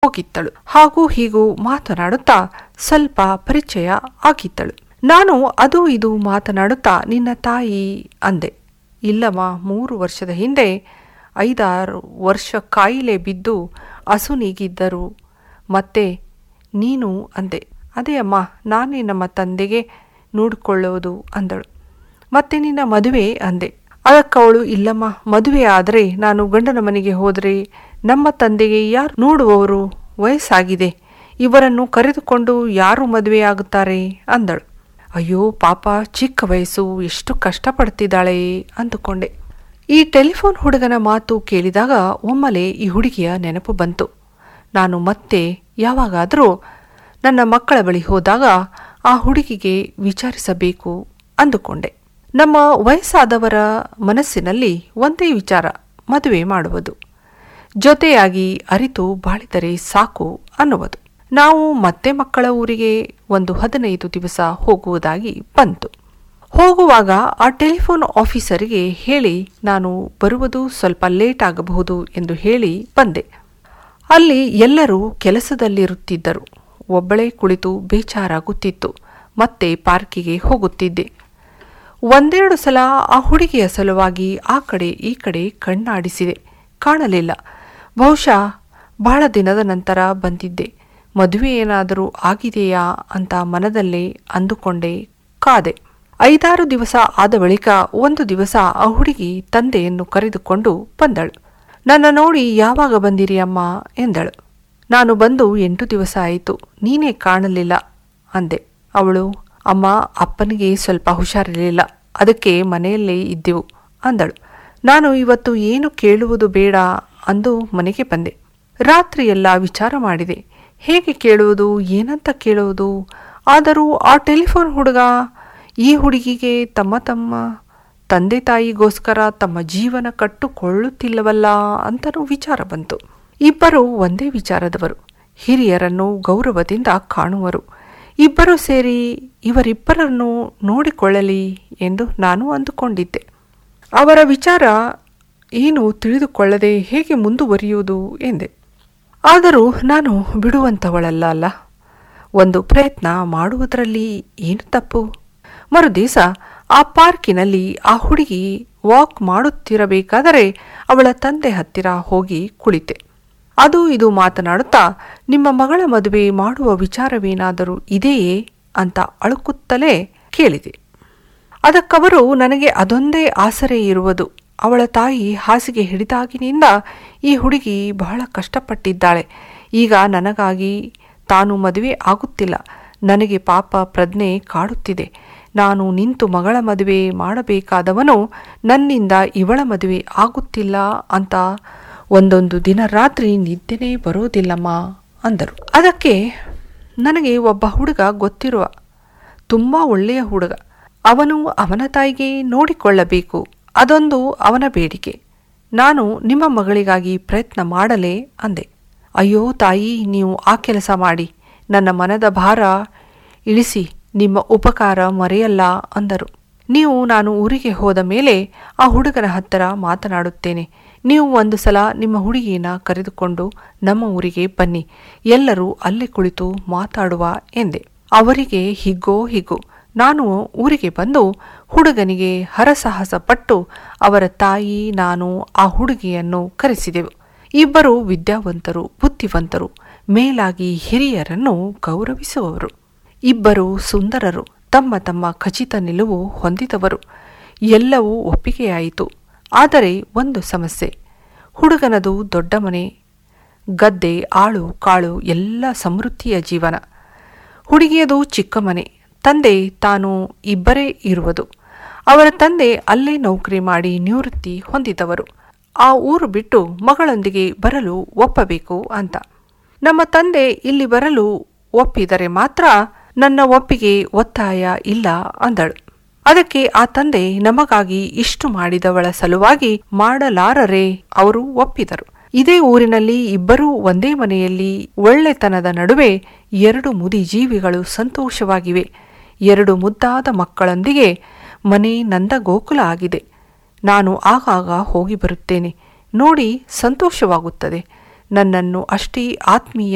ಹೋಗಿದ್ದಳು ಹಾಗೂ ಹೀಗೂ ಮಾತನಾಡುತ್ತಾ ಸ್ವಲ್ಪ ಪರಿಚಯ ಆಗಿದ್ದಳು ನಾನು ಅದು ಇದು ಮಾತನಾಡುತ್ತಾ ನಿನ್ನ ತಾಯಿ ಅಂದೆ ಇಲ್ಲಮ್ಮ ಮೂರು ವರ್ಷದ ಹಿಂದೆ ಐದಾರು ವರ್ಷ ಕಾಯಿಲೆ ಬಿದ್ದು ಅಸುನೀಗಿದ್ದರು ಮತ್ತೆ ನೀನು ಅಂದೆ ಅದೇ ಅಮ್ಮ ನಾನೇ ನಮ್ಮ ತಂದೆಗೆ ನೋಡಿಕೊಳ್ಳೋದು ಅಂದಳು ಮತ್ತೆ ನಿನ್ನ ಮದುವೆ ಅಂದೆ ಅದಕ್ಕವಳು ಇಲ್ಲಮ್ಮ ಮದುವೆ ಆದರೆ ನಾನು ಗಂಡನ ಮನೆಗೆ ಹೋದರೆ ನಮ್ಮ ತಂದೆಗೆ ಯಾರು ನೋಡುವವರು ವಯಸ್ಸಾಗಿದೆ ಇವರನ್ನು ಕರೆದುಕೊಂಡು ಯಾರು ಮದುವೆಯಾಗುತ್ತಾರೆ ಅಂದಳು ಅಯ್ಯೋ ಪಾಪ ಚಿಕ್ಕ ವಯಸ್ಸು ಎಷ್ಟು ಕಷ್ಟಪಡ್ತಿದ್ದಾಳೆ ಅಂದುಕೊಂಡೆ ಈ ಟೆಲಿಫೋನ್ ಹುಡುಗನ ಮಾತು ಕೇಳಿದಾಗ ಒಮ್ಮೆಲೆ ಈ ಹುಡುಗಿಯ ನೆನಪು ಬಂತು ನಾನು ಮತ್ತೆ ಯಾವಾಗಾದರೂ ನನ್ನ ಮಕ್ಕಳ ಬಳಿ ಹೋದಾಗ ಆ ಹುಡುಗಿಗೆ ವಿಚಾರಿಸಬೇಕು ಅಂದುಕೊಂಡೆ ನಮ್ಮ ವಯಸ್ಸಾದವರ ಮನಸ್ಸಿನಲ್ಲಿ ಒಂದೇ ವಿಚಾರ ಮದುವೆ ಮಾಡುವುದು ಜೊತೆಯಾಗಿ ಅರಿತು ಬಾಳಿದರೆ ಸಾಕು ಅನ್ನುವುದು ನಾವು ಮತ್ತೆ ಮಕ್ಕಳ ಊರಿಗೆ ಒಂದು ಹದಿನೈದು ದಿವಸ ಹೋಗುವುದಾಗಿ ಬಂತು ಹೋಗುವಾಗ ಆ ಟೆಲಿಫೋನ್ ಆಫೀಸರಿಗೆ ಹೇಳಿ ನಾನು ಬರುವುದು ಸ್ವಲ್ಪ ಲೇಟ್ ಆಗಬಹುದು ಎಂದು ಹೇಳಿ ಬಂದೆ ಅಲ್ಲಿ ಎಲ್ಲರೂ ಕೆಲಸದಲ್ಲಿರುತ್ತಿದ್ದರು ಒಬ್ಬಳೇ ಕುಳಿತು ಬೇಜಾರಾಗುತ್ತಿತ್ತು ಮತ್ತೆ ಪಾರ್ಕಿಗೆ ಹೋಗುತ್ತಿದ್ದೆ ಒಂದೆರಡು ಸಲ ಆ ಹುಡುಗಿಯ ಸಲುವಾಗಿ ಆ ಕಡೆ ಈ ಕಡೆ ಕಣ್ಣಾಡಿಸಿದೆ ಕಾಣಲಿಲ್ಲ ಬಹುಶಃ ಬಹಳ ದಿನದ ನಂತರ ಬಂದಿದ್ದೆ ಮದುವೆ ಏನಾದರೂ ಆಗಿದೆಯಾ ಅಂತ ಮನದಲ್ಲೇ ಅಂದುಕೊಂಡೇ ಕಾದೆ ಐದಾರು ದಿವಸ ಆದ ಬಳಿಕ ಒಂದು ದಿವಸ ಆ ಹುಡುಗಿ ತಂದೆಯನ್ನು ಕರೆದುಕೊಂಡು ಬಂದಳು ನನ್ನ ನೋಡಿ ಯಾವಾಗ ಬಂದಿರಿ ಅಮ್ಮ ಎಂದಳು ನಾನು ಬಂದು ಎಂಟು ದಿವಸ ಆಯಿತು ನೀನೇ ಕಾಣಲಿಲ್ಲ ಅಂದೆ ಅವಳು ಅಮ್ಮ ಅಪ್ಪನಿಗೆ ಸ್ವಲ್ಪ ಹುಷಾರಿರಲಿಲ್ಲ ಅದಕ್ಕೆ ಮನೆಯಲ್ಲೇ ಇದ್ದೆವು ಅಂದಳು ನಾನು ಇವತ್ತು ಏನು ಕೇಳುವುದು ಬೇಡ ಅಂದು ಮನೆಗೆ ಬಂದೆ ರಾತ್ರಿಯೆಲ್ಲ ವಿಚಾರ ಮಾಡಿದೆ ಹೇಗೆ ಕೇಳುವುದು ಏನಂತ ಕೇಳುವುದು ಆದರೂ ಆ ಟೆಲಿಫೋನ್ ಹುಡುಗ ಈ ಹುಡುಗಿಗೆ ತಮ್ಮ ತಮ್ಮ ತಂದೆ ತಾಯಿಗೋಸ್ಕರ ತಮ್ಮ ಜೀವನ ಕಟ್ಟುಕೊಳ್ಳುತ್ತಿಲ್ಲವಲ್ಲ ಅಂತನೂ ವಿಚಾರ ಬಂತು ಇಬ್ಬರು ಒಂದೇ ವಿಚಾರದವರು ಹಿರಿಯರನ್ನು ಗೌರವದಿಂದ ಕಾಣುವರು ಇಬ್ಬರು ಸೇರಿ ಇವರಿಬ್ಬರನ್ನು ನೋಡಿಕೊಳ್ಳಲಿ ಎಂದು ನಾನು ಅಂದುಕೊಂಡಿದ್ದೆ ಅವರ ವಿಚಾರ ಏನು ತಿಳಿದುಕೊಳ್ಳದೆ ಹೇಗೆ ಮುಂದುವರಿಯುವುದು ಎಂದೆ ಆದರೂ ನಾನು ಬಿಡುವಂಥವಳಲ್ಲ ಅಲ್ಲ ಒಂದು ಪ್ರಯತ್ನ ಮಾಡುವುದರಲ್ಲಿ ಏನು ತಪ್ಪು ಮರುದಿವಸ ಆ ಪಾರ್ಕಿನಲ್ಲಿ ಆ ಹುಡುಗಿ ವಾಕ್ ಮಾಡುತ್ತಿರಬೇಕಾದರೆ ಅವಳ ತಂದೆ ಹತ್ತಿರ ಹೋಗಿ ಕುಳಿತೆ ಅದು ಇದು ಮಾತನಾಡುತ್ತಾ ನಿಮ್ಮ ಮಗಳ ಮದುವೆ ಮಾಡುವ ವಿಚಾರವೇನಾದರೂ ಇದೆಯೇ ಅಂತ ಅಳುಕುತ್ತಲೇ ಕೇಳಿದೆ ಅದಕ್ಕವರು ನನಗೆ ಅದೊಂದೇ ಆಸರೆ ಇರುವುದು ಅವಳ ತಾಯಿ ಹಾಸಿಗೆ ಹಿಡಿದಾಗಿನಿಂದ ಈ ಹುಡುಗಿ ಬಹಳ ಕಷ್ಟಪಟ್ಟಿದ್ದಾಳೆ ಈಗ ನನಗಾಗಿ ತಾನು ಮದುವೆ ಆಗುತ್ತಿಲ್ಲ ನನಗೆ ಪಾಪ ಪ್ರಜ್ಞೆ ಕಾಡುತ್ತಿದೆ ನಾನು ನಿಂತು ಮಗಳ ಮದುವೆ ಮಾಡಬೇಕಾದವನು ನನ್ನಿಂದ ಇವಳ ಮದುವೆ ಆಗುತ್ತಿಲ್ಲ ಅಂತ ಒಂದೊಂದು ದಿನ ರಾತ್ರಿ ನಿದ್ದೆನೇ ಬರೋದಿಲ್ಲಮ್ಮ ಅಂದರು ಅದಕ್ಕೆ ನನಗೆ ಒಬ್ಬ ಹುಡುಗ ಗೊತ್ತಿರುವ ತುಂಬ ಒಳ್ಳೆಯ ಹುಡುಗ ಅವನು ಅವನ ತಾಯಿಗೆ ನೋಡಿಕೊಳ್ಳಬೇಕು ಅದೊಂದು ಅವನ ಬೇಡಿಕೆ ನಾನು ನಿಮ್ಮ ಮಗಳಿಗಾಗಿ ಪ್ರಯತ್ನ ಮಾಡಲೇ ಅಂದೆ ಅಯ್ಯೋ ತಾಯಿ ನೀವು ಆ ಕೆಲಸ ಮಾಡಿ ನನ್ನ ಮನದ ಭಾರ ಇಳಿಸಿ ನಿಮ್ಮ ಉಪಕಾರ ಮರೆಯಲ್ಲ ಅಂದರು ನೀವು ನಾನು ಊರಿಗೆ ಹೋದ ಮೇಲೆ ಆ ಹುಡುಗನ ಹತ್ತಿರ ಮಾತನಾಡುತ್ತೇನೆ ನೀವು ಒಂದು ಸಲ ನಿಮ್ಮ ಹುಡುಗಿನ ಕರೆದುಕೊಂಡು ನಮ್ಮ ಊರಿಗೆ ಬನ್ನಿ ಎಲ್ಲರೂ ಅಲ್ಲೇ ಕುಳಿತು ಮಾತಾಡುವ ಎಂದೆ ಅವರಿಗೆ ಹಿಗ್ಗೋ ಹಿಗ್ಗೋ ನಾನು ಊರಿಗೆ ಬಂದು ಹುಡುಗನಿಗೆ ಹರಸಾಹಸ ಪಟ್ಟು ಅವರ ತಾಯಿ ನಾನು ಆ ಹುಡುಗಿಯನ್ನು ಕರೆಸಿದೆವು ಇಬ್ಬರು ವಿದ್ಯಾವಂತರು ಬುದ್ಧಿವಂತರು ಮೇಲಾಗಿ ಹಿರಿಯರನ್ನು ಗೌರವಿಸುವವರು ಇಬ್ಬರು ಸುಂದರರು ತಮ್ಮ ತಮ್ಮ ಖಚಿತ ನಿಲುವು ಹೊಂದಿದವರು ಎಲ್ಲವೂ ಒಪ್ಪಿಗೆಯಾಯಿತು ಆದರೆ ಒಂದು ಸಮಸ್ಯೆ ಹುಡುಗನದು ದೊಡ್ಡ ಮನೆ ಗದ್ದೆ ಆಳು ಕಾಳು ಎಲ್ಲ ಸಮೃದ್ಧಿಯ ಜೀವನ ಹುಡುಗಿಯದು ಚಿಕ್ಕ ಮನೆ ತಂದೆ ತಾನು ಇಬ್ಬರೇ ಇರುವುದು ಅವರ ತಂದೆ ಅಲ್ಲೇ ನೌಕರಿ ಮಾಡಿ ನಿವೃತ್ತಿ ಹೊಂದಿದವರು ಆ ಊರು ಬಿಟ್ಟು ಮಗಳೊಂದಿಗೆ ಬರಲು ಒಪ್ಪಬೇಕು ಅಂತ ನಮ್ಮ ತಂದೆ ಇಲ್ಲಿ ಬರಲು ಒಪ್ಪಿದರೆ ಮಾತ್ರ ನನ್ನ ಒಪ್ಪಿಗೆ ಒತ್ತಾಯ ಇಲ್ಲ ಅಂದಳು ಅದಕ್ಕೆ ಆ ತಂದೆ ನಮಗಾಗಿ ಇಷ್ಟು ಮಾಡಿದವಳ ಸಲುವಾಗಿ ಮಾಡಲಾರರೆ ಅವರು ಒಪ್ಪಿದರು ಇದೇ ಊರಿನಲ್ಲಿ ಇಬ್ಬರೂ ಒಂದೇ ಮನೆಯಲ್ಲಿ ಒಳ್ಳೆತನದ ನಡುವೆ ಎರಡು ಮುದಿ ಜೀವಿಗಳು ಸಂತೋಷವಾಗಿವೆ ಎರಡು ಮುದ್ದಾದ ಮಕ್ಕಳೊಂದಿಗೆ ಮನೆ ನಂದ ಗೋಕುಲ ಆಗಿದೆ ನಾನು ಆಗಾಗ ಹೋಗಿ ಬರುತ್ತೇನೆ ನೋಡಿ ಸಂತೋಷವಾಗುತ್ತದೆ ನನ್ನನ್ನು ಅಷ್ಟೇ ಆತ್ಮೀಯ